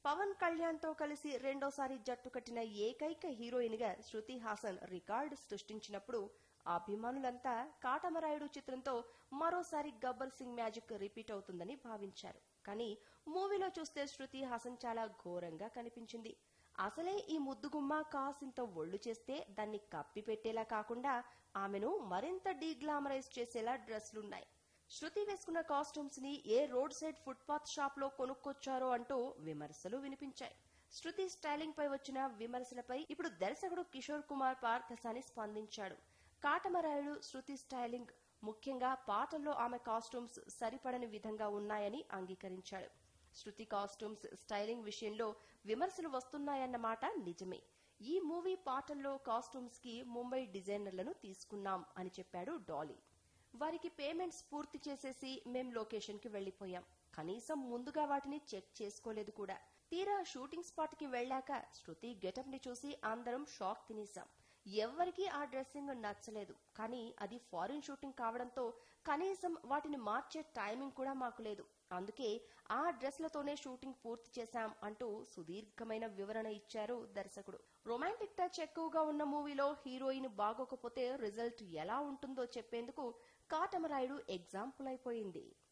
పవన్ కళ్యాణ్ తో కలిసి రెండోసారి జట్టు కట్టిన ఏకైక హీరోయిన్ గా శృతి హాసన్ రికార్డు సృష్టించినప్పుడు అభిమానులంతా కాటమరాయుడు చిత్రంతో మరోసారి గబ్బర్ సింగ్ మ్యాజిక్ రిపీట్ అవుతుందని భావించారు కానీ మూవీలో చూస్తే శృతి హాసన్ చాలా ఘోరంగా కనిపించింది అసలే ఈ ముద్దుగుమ్మ కాసింత ఒళ్ళు చేస్తే దాన్ని కప్పి పెట్టేలా కాకుండా ఆమెను మరింత డీగ్లామరైజ్ చేసేలా డ్రెస్లున్నాయి శృతి వేసుకున్న కాస్ట్యూమ్స్ ని ఏ రోడ్ సైడ్ ఫుట్పాత్ షాప్ లో కొనుక్కొచ్చారో అంటూ విమర్శలు వినిపించాయి శృతి స్టైలింగ్ పై వచ్చిన విమర్శలపై ఇప్పుడు దర్శకుడు కిషోర్ కుమార్ పార్థసాని స్పందించాడు కాటమరాయుడు శృతి స్టైలింగ్ ముఖ్యంగా పాటల్లో ఆమె కాస్ట్యూమ్స్ సరిపడని విధంగా ఉన్నాయని అంగీకరించాడు శృతి కాస్ట్యూమ్స్ స్టైలింగ్ విషయంలో విమర్శలు వస్తున్నాయన్నమాట నిజమే ఈ మూవీ పాటల్లో కాస్ట్యూమ్స్ కి ముంబై డిజైనర్లను తీసుకున్నాం అని చెప్పాడు డాలీ వారికి పేమెంట్స్ పూర్తి చేసేసి మేం లొకేషన్ కి వెళ్లిపోయాం కనీసం ముందుగా వాటిని చెక్ చేసుకోలేదు కూడా తీరా షూటింగ్ స్పాట్ కి వెళ్లాక శృతి గెటప్ ని చూసి అందరం షాక్ తినేశాం ఎవ్వరికీ ఆ డ్రెస్సింగ్ నచ్చలేదు కానీ అది ఫారిన్ షూటింగ్ కావడంతో కనీసం వాటిని మార్చే టైమింగ్ కూడా మాకు లేదు అందుకే ఆ డ్రెస్లతోనే షూటింగ్ పూర్తి చేశాం అంటూ సుదీర్ఘమైన వివరణ ఇచ్చారు దర్శకుడు రొమాంటిక్ టచ్ ఎక్కువగా ఉన్న మూవీలో హీరోయిన్ బాగోకపోతే రిజల్ట్ ఎలా ఉంటుందో చెప్పేందుకు కాటమరాయుడు ఎగ్జాంపుల్ అయిపోయింది